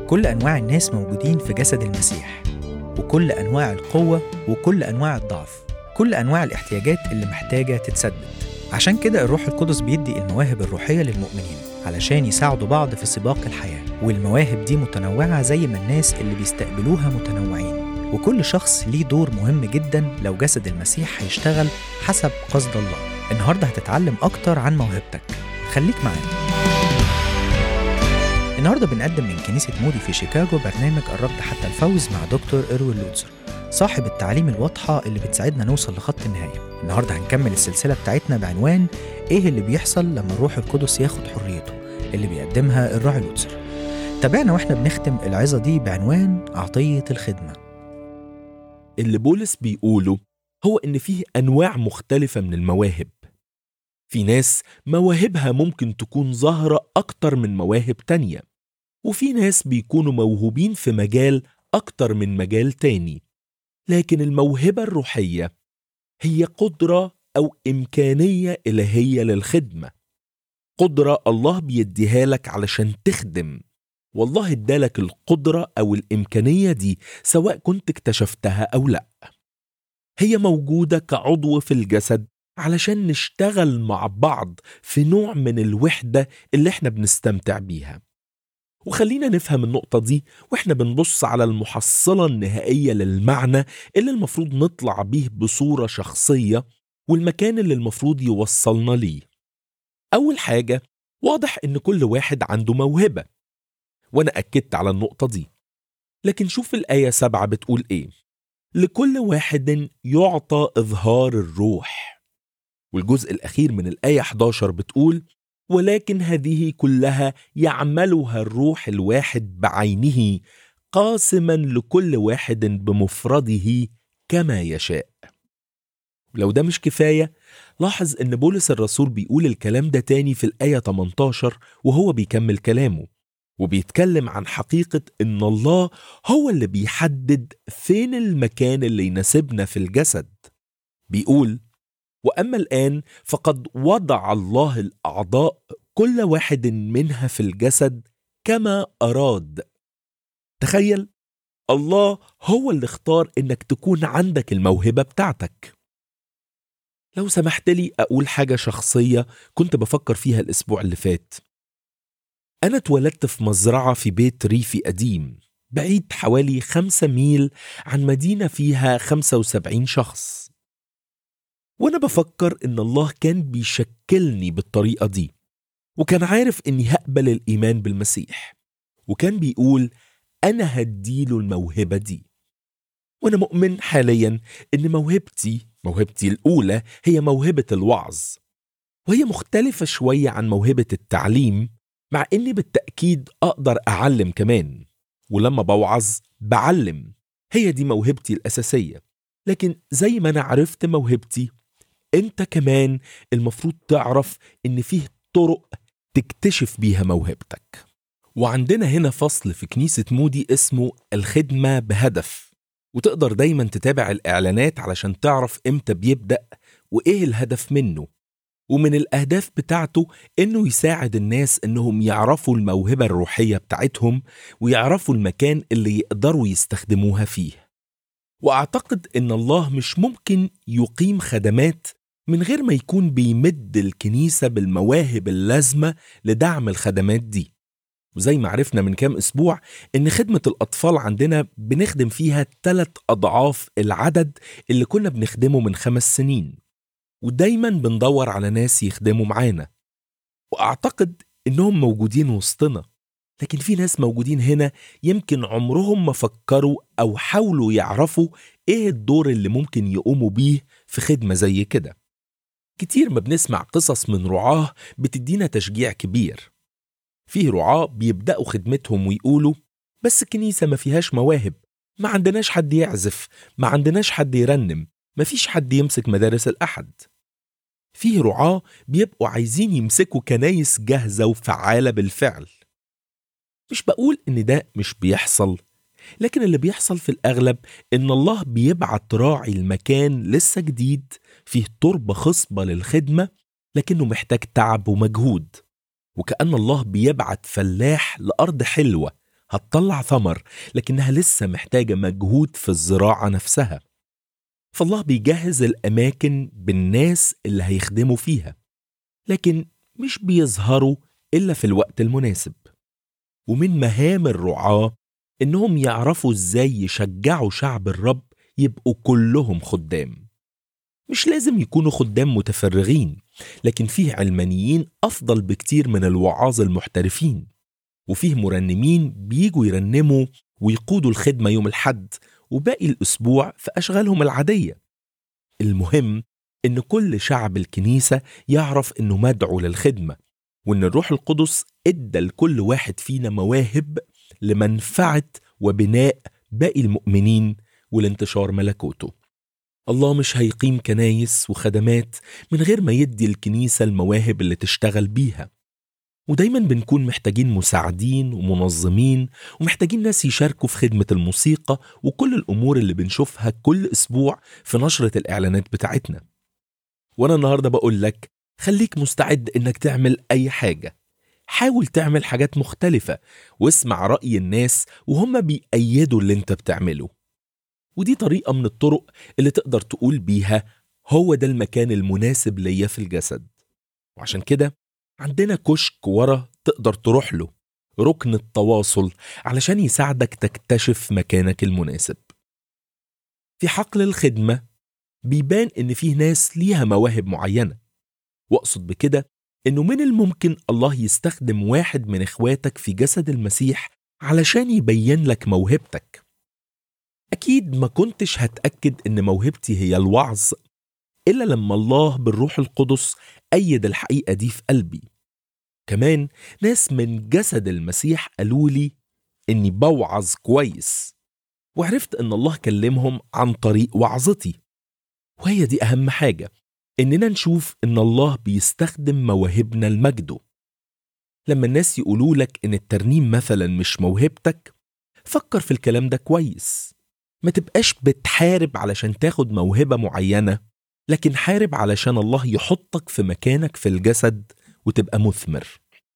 كل أنواع الناس موجودين في جسد المسيح وكل أنواع القوة وكل أنواع الضعف كل أنواع الاحتياجات اللي محتاجة تتسدد عشان كده الروح القدس بيدي المواهب الروحية للمؤمنين علشان يساعدوا بعض في سباق الحياة والمواهب دي متنوعة زي ما الناس اللي بيستقبلوها متنوعين وكل شخص ليه دور مهم جدا لو جسد المسيح هيشتغل حسب قصد الله النهاردة هتتعلم أكتر عن موهبتك خليك معانا النهارده بنقدم من كنيسة مودي في شيكاغو برنامج الركض حتى الفوز مع دكتور إروين لوتسر صاحب التعاليم الواضحة اللي بتساعدنا نوصل لخط النهاية النهارده هنكمل السلسلة بتاعتنا بعنوان إيه اللي بيحصل لما الروح القدس ياخد حريته اللي بيقدمها الراعي لوتسر تابعنا واحنا بنختم العظة دي بعنوان عطية الخدمة اللي بولس بيقوله هو إن فيه أنواع مختلفة من المواهب في ناس مواهبها ممكن تكون ظاهرة أكتر من مواهب تانية وفي ناس بيكونوا موهوبين في مجال أكتر من مجال تاني لكن الموهبة الروحية هي قدرة أو إمكانية إلهية للخدمة قدرة الله بيديها لك علشان تخدم والله ادالك القدرة أو الإمكانية دي سواء كنت اكتشفتها أو لأ هي موجودة كعضو في الجسد علشان نشتغل مع بعض في نوع من الوحدة اللي احنا بنستمتع بيها وخلينا نفهم النقطة دي واحنا بنبص على المحصلة النهائية للمعنى اللي المفروض نطلع بيه بصورة شخصية والمكان اللي المفروض يوصلنا ليه أول حاجة واضح إن كل واحد عنده موهبة وأنا أكدت على النقطة دي لكن شوف الآية سبعة بتقول إيه لكل واحد يعطى إظهار الروح والجزء الأخير من الآية 11 بتقول ولكن هذه كلها يعملها الروح الواحد بعينه قاسما لكل واحد بمفرده كما يشاء لو ده مش كفاية لاحظ ان بولس الرسول بيقول الكلام ده تاني في الآية 18 وهو بيكمل كلامه وبيتكلم عن حقيقة ان الله هو اللي بيحدد فين المكان اللي يناسبنا في الجسد بيقول واما الان فقد وضع الله الاعضاء كل واحد منها في الجسد كما اراد تخيل الله هو اللي اختار انك تكون عندك الموهبه بتاعتك لو سمحت لي اقول حاجه شخصيه كنت بفكر فيها الاسبوع اللي فات انا اتولدت في مزرعه في بيت ريفي قديم بعيد حوالي خمسة ميل عن مدينة فيها 75 شخص وانا بفكر ان الله كان بيشكلني بالطريقه دي وكان عارف اني هقبل الايمان بالمسيح وكان بيقول انا هديله الموهبه دي وانا مؤمن حاليا ان موهبتي موهبتي الاولى هي موهبه الوعظ وهي مختلفه شويه عن موهبه التعليم مع اني بالتاكيد اقدر اعلم كمان ولما بوعظ بعلم هي دي موهبتي الاساسيه لكن زي ما انا عرفت موهبتي انت كمان المفروض تعرف ان فيه طرق تكتشف بيها موهبتك وعندنا هنا فصل في كنيسة مودي اسمه الخدمة بهدف وتقدر دايما تتابع الإعلانات علشان تعرف إمتى بيبدأ وإيه الهدف منه ومن الأهداف بتاعته إنه يساعد الناس إنهم يعرفوا الموهبة الروحية بتاعتهم ويعرفوا المكان اللي يقدروا يستخدموها فيه واعتقد ان الله مش ممكن يقيم خدمات من غير ما يكون بيمد الكنيسه بالمواهب اللازمه لدعم الخدمات دي وزي ما عرفنا من كام اسبوع ان خدمه الاطفال عندنا بنخدم فيها ثلاث اضعاف العدد اللي كنا بنخدمه من خمس سنين ودايما بندور على ناس يخدموا معانا واعتقد انهم موجودين وسطنا لكن في ناس موجودين هنا يمكن عمرهم ما فكروا أو حاولوا يعرفوا إيه الدور اللي ممكن يقوموا بيه في خدمة زي كده كتير ما بنسمع قصص من رعاه بتدينا تشجيع كبير فيه رعاه بيبدأوا خدمتهم ويقولوا بس الكنيسة ما فيهاش مواهب ما عندناش حد يعزف ما عندناش حد يرنم ما فيش حد يمسك مدارس الأحد فيه رعاه بيبقوا عايزين يمسكوا كنايس جاهزة وفعالة بالفعل مش بقول ان ده مش بيحصل لكن اللي بيحصل في الاغلب ان الله بيبعت راعي المكان لسه جديد فيه تربه خصبه للخدمه لكنه محتاج تعب ومجهود وكأن الله بيبعت فلاح لأرض حلوة هتطلع ثمر لكنها لسه محتاجة مجهود في الزراعة نفسها فالله بيجهز الأماكن بالناس اللي هيخدموا فيها لكن مش بيظهروا إلا في الوقت المناسب ومن مهام الرعاة إنهم يعرفوا إزاي يشجعوا شعب الرب يبقوا كلهم خدام مش لازم يكونوا خدام متفرغين لكن فيه علمانيين أفضل بكتير من الوعاظ المحترفين وفيه مرنمين بيجوا يرنموا ويقودوا الخدمة يوم الحد وباقي الأسبوع في أشغالهم العادية المهم إن كل شعب الكنيسة يعرف إنه مدعو للخدمة وإن الروح القدس إدى لكل واحد فينا مواهب لمنفعة وبناء باقي المؤمنين ولانتشار ملكوته الله مش هيقيم كنايس وخدمات من غير ما يدي الكنيسة المواهب اللي تشتغل بيها ودايما بنكون محتاجين مساعدين ومنظمين ومحتاجين ناس يشاركوا في خدمة الموسيقى وكل الأمور اللي بنشوفها كل أسبوع في نشرة الإعلانات بتاعتنا وأنا النهاردة بقول لك خليك مستعد إنك تعمل أي حاجة حاول تعمل حاجات مختلفة واسمع رأي الناس وهم بيأيدوا اللي انت بتعمله ودي طريقة من الطرق اللي تقدر تقول بيها هو ده المكان المناسب ليا في الجسد وعشان كده عندنا كشك ورا تقدر تروح له ركن التواصل علشان يساعدك تكتشف مكانك المناسب في حقل الخدمة بيبان إن فيه ناس ليها مواهب معينة وأقصد بكده إنه من الممكن الله يستخدم واحد من إخواتك في جسد المسيح علشان يبين لك موهبتك أكيد ما كنتش هتأكد إن موهبتي هي الوعظ إلا لما الله بالروح القدس أيد الحقيقة دي في قلبي كمان ناس من جسد المسيح قالوا لي إني بوعظ كويس وعرفت إن الله كلمهم عن طريق وعظتي وهي دي أهم حاجة إننا نشوف إن الله بيستخدم مواهبنا لمجده لما الناس يقولوا لك إن الترنيم مثلا مش موهبتك فكر في الكلام ده كويس ما تبقاش بتحارب علشان تاخد موهبة معينة لكن حارب علشان الله يحطك في مكانك في الجسد وتبقى مثمر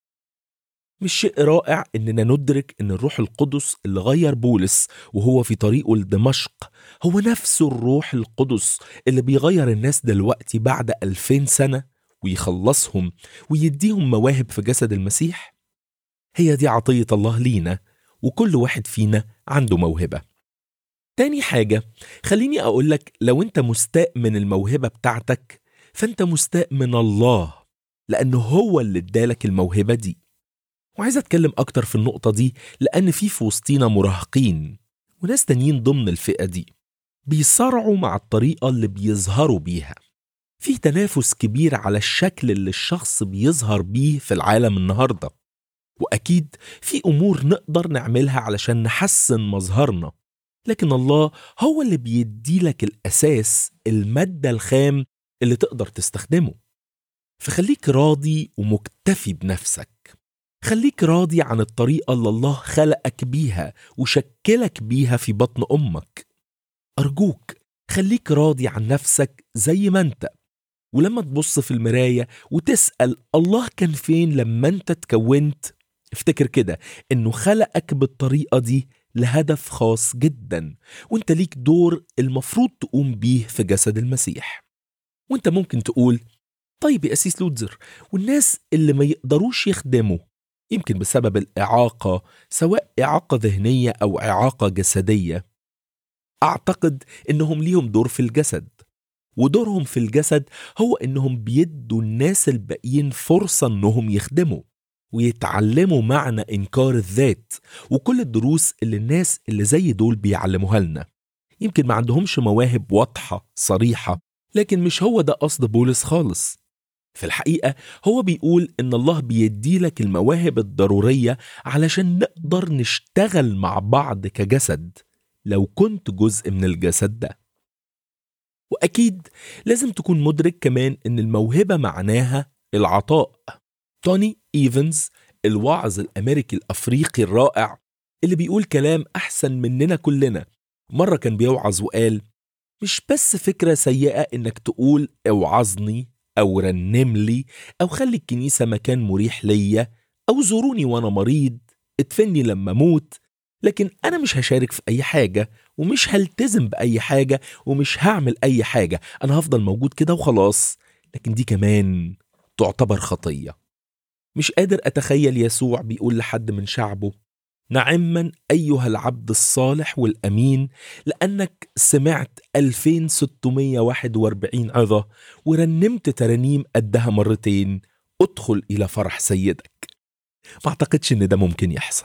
مش شيء رائع اننا ندرك ان الروح القدس اللي غير بولس وهو في طريقه لدمشق هو نفسه الروح القدس اللي بيغير الناس دلوقتي بعد ألفين سنة ويخلصهم ويديهم مواهب في جسد المسيح هي دي عطية الله لينا وكل واحد فينا عنده موهبة تاني حاجة خليني أقولك لو أنت مستاء من الموهبة بتاعتك فأنت مستاء من الله لأنه هو اللي ادالك الموهبة دي وعايز أتكلم أكتر في النقطة دي لأن في في وسطينا مراهقين وناس تانيين ضمن الفئة دي بيصارعوا مع الطريقة اللي بيظهروا بيها في تنافس كبير على الشكل اللي الشخص بيظهر بيه في العالم النهارده واكيد في امور نقدر نعملها علشان نحسن مظهرنا لكن الله هو اللي بيديلك الاساس الماده الخام اللي تقدر تستخدمه فخليك راضي ومكتفي بنفسك خليك راضي عن الطريقه اللي الله خلقك بيها وشكلك بيها في بطن امك ارجوك خليك راضي عن نفسك زي ما انت ولما تبص في المرايه وتسال الله كان فين لما انت اتكونت افتكر كده انه خلقك بالطريقه دي لهدف خاص جدا وانت ليك دور المفروض تقوم بيه في جسد المسيح وانت ممكن تقول طيب يا أسيس لوتزر والناس اللي ما يقدروش يخدموا يمكن بسبب الإعاقة سواء إعاقة ذهنية أو إعاقة جسدية أعتقد إنهم ليهم دور في الجسد ودورهم في الجسد هو إنهم بيدوا الناس الباقيين فرصة إنهم يخدموا ويتعلموا معنى إنكار الذات وكل الدروس اللي الناس اللي زي دول بيعلموها لنا يمكن ما عندهمش مواهب واضحة صريحة لكن مش هو ده قصد بولس خالص في الحقيقة هو بيقول إن الله بيديلك المواهب الضرورية علشان نقدر نشتغل مع بعض كجسد لو كنت جزء من الجسد ده وأكيد لازم تكون مدرك كمان إن الموهبة معناها العطاء توني إيفنز الواعظ الأمريكي الأفريقي الرائع اللي بيقول كلام أحسن مننا كلنا مرة كان بيوعظ وقال مش بس فكرة سيئة إنك تقول اوعظني أو رنم لي أو خلي الكنيسة مكان مريح ليا أو زوروني وأنا مريض ادفني لما اموت لكن انا مش هشارك في اي حاجه ومش هلتزم باي حاجه ومش هعمل اي حاجه انا هفضل موجود كده وخلاص لكن دي كمان تعتبر خطيه مش قادر اتخيل يسوع بيقول لحد من شعبه نعما ايها العبد الصالح والامين لانك سمعت 2641 عظه ورنمت ترانيم قدها مرتين ادخل الى فرح سيدك ما اعتقدش ان ده ممكن يحصل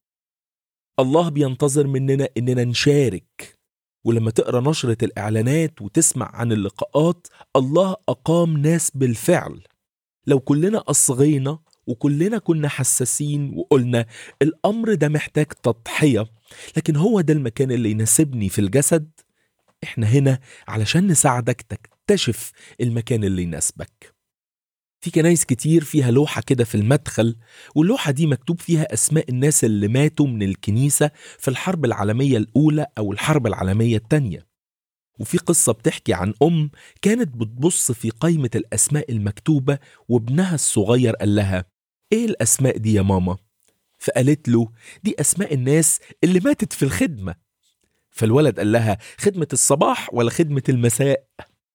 الله بينتظر مننا اننا نشارك ولما تقرا نشره الاعلانات وتسمع عن اللقاءات الله اقام ناس بالفعل لو كلنا اصغينا وكلنا كنا حساسين وقلنا الامر ده محتاج تضحيه لكن هو ده المكان اللي يناسبني في الجسد احنا هنا علشان نساعدك تكتشف المكان اللي يناسبك في كنايس كتير فيها لوحة كده في المدخل واللوحة دي مكتوب فيها أسماء الناس اللي ماتوا من الكنيسة في الحرب العالمية الأولى أو الحرب العالمية التانية وفي قصة بتحكي عن أم كانت بتبص في قائمة الأسماء المكتوبة وابنها الصغير قال لها إيه الأسماء دي يا ماما؟ فقالت له دي أسماء الناس اللي ماتت في الخدمة فالولد قال لها خدمة الصباح ولا خدمة المساء؟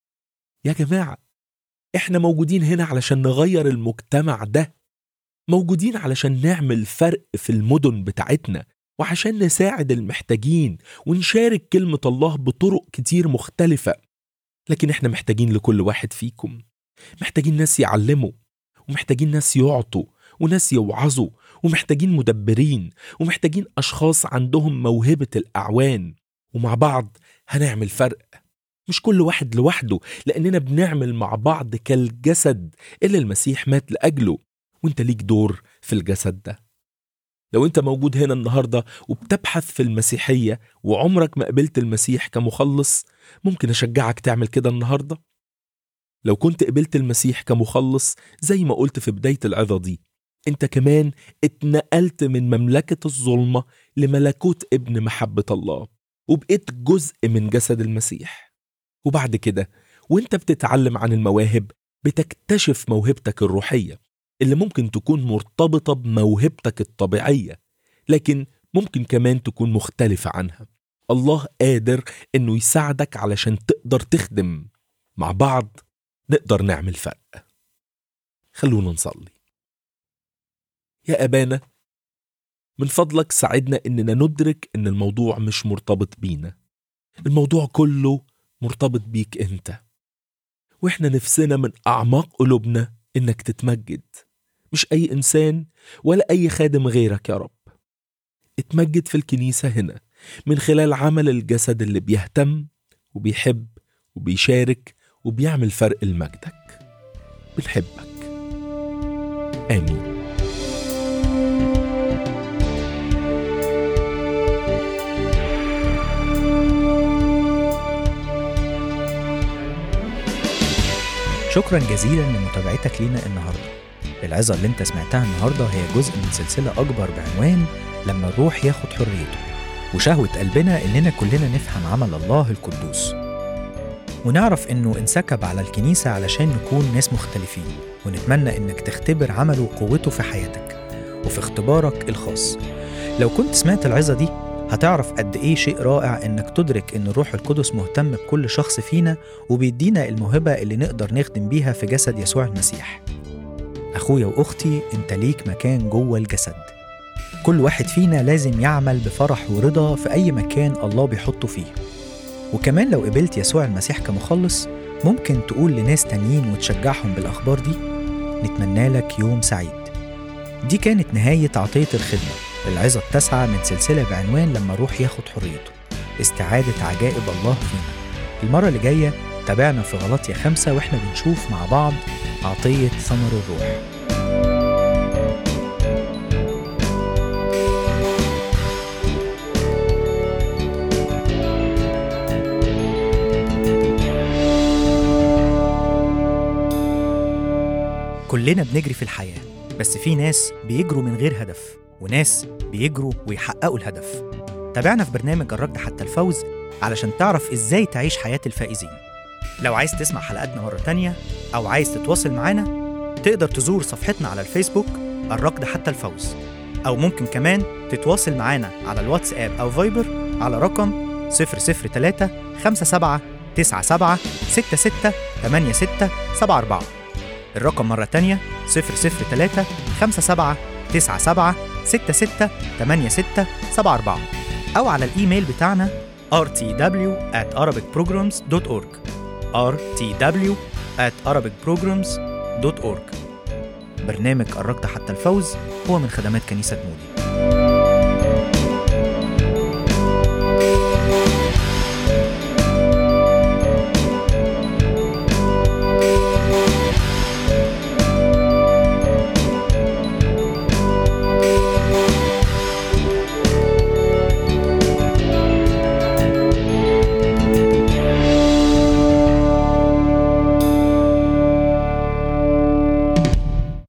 يا جماعة احنا موجودين هنا علشان نغير المجتمع ده موجودين علشان نعمل فرق في المدن بتاعتنا وعشان نساعد المحتاجين ونشارك كلمة الله بطرق كتير مختلفة لكن احنا محتاجين لكل واحد فيكم محتاجين ناس يعلموا ومحتاجين ناس يعطوا وناس يوعظوا ومحتاجين مدبرين ومحتاجين أشخاص عندهم موهبة الأعوان ومع بعض هنعمل فرق مش كل واحد لوحده لأننا بنعمل مع بعض كالجسد اللي المسيح مات لأجله وانت ليك دور في الجسد ده لو انت موجود هنا النهاردة وبتبحث في المسيحية وعمرك ما قبلت المسيح كمخلص ممكن أشجعك تعمل كده النهاردة لو كنت قبلت المسيح كمخلص زي ما قلت في بداية العظة دي انت كمان اتنقلت من مملكة الظلمة لملكوت ابن محبة الله وبقيت جزء من جسد المسيح وبعد كده وانت بتتعلم عن المواهب بتكتشف موهبتك الروحية اللي ممكن تكون مرتبطة بموهبتك الطبيعية لكن ممكن كمان تكون مختلفة عنها الله قادر انه يساعدك علشان تقدر تخدم مع بعض نقدر نعمل فرق خلونا نصلي يا أبانا من فضلك ساعدنا إننا ندرك إن الموضوع مش مرتبط بينا الموضوع كله مرتبط بيك أنت وإحنا نفسنا من أعماق قلوبنا إنك تتمجد مش أي إنسان ولا أي خادم غيرك يا رب اتمجد في الكنيسة هنا من خلال عمل الجسد اللي بيهتم وبيحب وبيشارك وبيعمل فرق لمجدك بنحبك آمين شكرا جزيلا لمتابعتك لينا النهارده العظة اللي انت سمعتها النهارده هي جزء من سلسلة أكبر بعنوان لما الروح ياخد حريته وشهوة قلبنا إننا كلنا نفهم عمل الله القدوس ونعرف إنه انسكب على الكنيسة علشان نكون ناس مختلفين ونتمنى إنك تختبر عمله وقوته في حياتك وفي اختبارك الخاص لو كنت سمعت العظة دي هتعرف قد إيه شيء رائع إنك تدرك إن الروح القدس مهتم بكل شخص فينا وبيدينا الموهبة اللي نقدر نخدم بيها في جسد يسوع المسيح أخويا وأختي أنت ليك مكان جوه الجسد كل واحد فينا لازم يعمل بفرح ورضا في أي مكان الله بيحطه فيه وكمان لو قبلت يسوع المسيح كمخلص ممكن تقول لناس تانيين وتشجعهم بالأخبار دي نتمنى لك يوم سعيد دي كانت نهاية عطية الخدمة العظة التاسعة من سلسلة بعنوان لما الروح ياخد حريته استعادة عجائب الله فينا المرة اللي جاية تابعنا في غلطية خمسة واحنا بنشوف مع بعض عطية ثمر الروح كلنا بنجري في الحياة بس في ناس بيجروا من غير هدف وناس بيجروا ويحققوا الهدف تابعنا في برنامج الركض حتى الفوز علشان تعرف ازاي تعيش حياة الفائزين لو عايز تسمع حلقاتنا مرة تانية أو عايز تتواصل معانا تقدر تزور صفحتنا على الفيسبوك الركض حتى الفوز أو ممكن كمان تتواصل معانا على الواتساب أو فايبر على رقم 003 57 97 66 86 74 الرقم مرة تانية 003 57 97 66 86 74 أو على الإيميل بتاعنا rtw at arabicprograms.org rtw at arabicprograms.org برنامج قربت حتى الفوز هو من خدمات كنيسة مودي